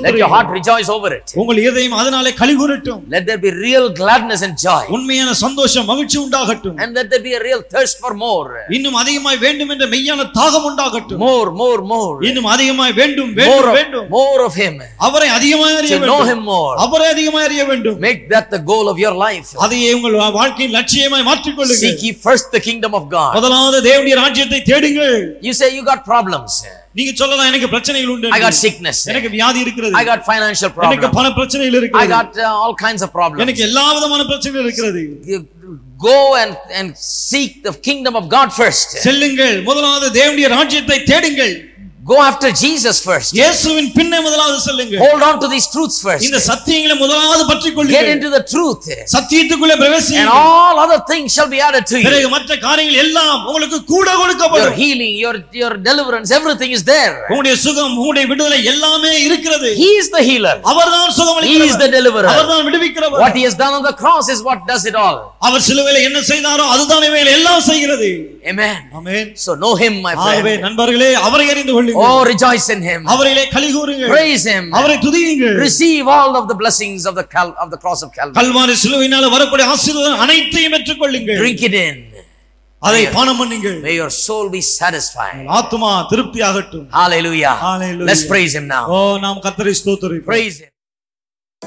Let your heart ஸ்தோத்திரிக்கிறோம் rejoice over it. உங்கள் இதயம் அதனாலே கலிகூரட்டும் Let there be real gladness and joy. உண்மையான சந்தோஷம் மகிழ்ச்சி உண்டாகட்டும் And let there be a real thirst for more. இன்னும் அதிகமாய் வேண்டும் என்ற மெய்யான தாகம் உண்டாகட்டும் More, more, more. இன்னும் அதிகமாய் வேண்டும் More வேண்டும் of, வேண்டும் more of Him. அவரை அதிகமாய் அறிய To know வேண்டும் Him more. அவரை அதிகமாய் அறிய வேண்டும் Make that the goal of your life. அதையே உங்கள் வா- வாழ்க்கையின் லட்சியமாய் மாற்றிக் கொள்ளுங்கள் Seek ye first the kingdom of God. முதலாவது தேவனுடைய ராஜ்யத்தை தேடுங்கள் You say you got problems. நீங்க சொல்லலாம் எனக்கு பிரச்சனைகள் உண்டு I got என்று. sickness. எனக்கு வியாதி இருக்கிறது I got financial எனக்கு problems. பண பிரச்சனைகள் I இருக்கிறது got uh, all kinds of problems. எனக்கு எல்லா விதமான பிரச்சனைகள் இருக்கிறது You Go and, and seek the kingdom of God first. செல்லுங்கள் முதலாவது தேவனுடைய ராஜ்யத்தை தேடுங்கள் Go after Jesus first. இயேசுவின் பின்னே முதலாவது செல்லுங்கள் Hold on to these truths first. இந்த சத்தியங்களை முதலாவது பற்றிக் Get கொள்ளுங்கள் into the truth. சத்தியத்துக்குள்ளே And பிரவேசியுங்கள் all other things shall be added to you. பிறகு மற்ற காரியங்கள் எல்லாம் உங்களுக்கு கூட Your கொடுக்கப்படும் healing, your, your deliverance, everything is there. உங்களுடைய சுகம் உங்களுடைய விடுதலை எல்லாமே இருக்கிறது He is the healer. அவர்தான் சுகம் He is the அளிக்கிறவர் deliverer. அவர்தான் விடுவிக்கிறவர் What he has done on the cross is what does it all. அவர் சிலுவையில என்ன செய்தாரோ அதுதான் இவைகள் எல்லாம் செய்கிறது Amen. Amen So know him, my ஆகவே friend. நண்பர்களே அவரை அறிந்து கொள்ளுங்கள் Oh, rejoice in him. அவரிலே களி கூறுங்கள் Praise him. அவரை துதியுங்கள் Receive all of the blessings of the cal- of the cross of Calvary. Kalvari சிலுவையினால வரக்கூடிய ஆசீர்வாதம் அனைத்தையும் பெற்றுக்கொள்ளுங்கள் Drink it in. அதை பானம் பண்ணுங்கள் May your soul be satisfied. ஆத்துமா திருப்தி ஆகட்டும் Hallelujah. Hallelujah. Let's praise him now. ஓ நாம் கத்தரை ஸ்தோத்திரிப்போம் Praise him.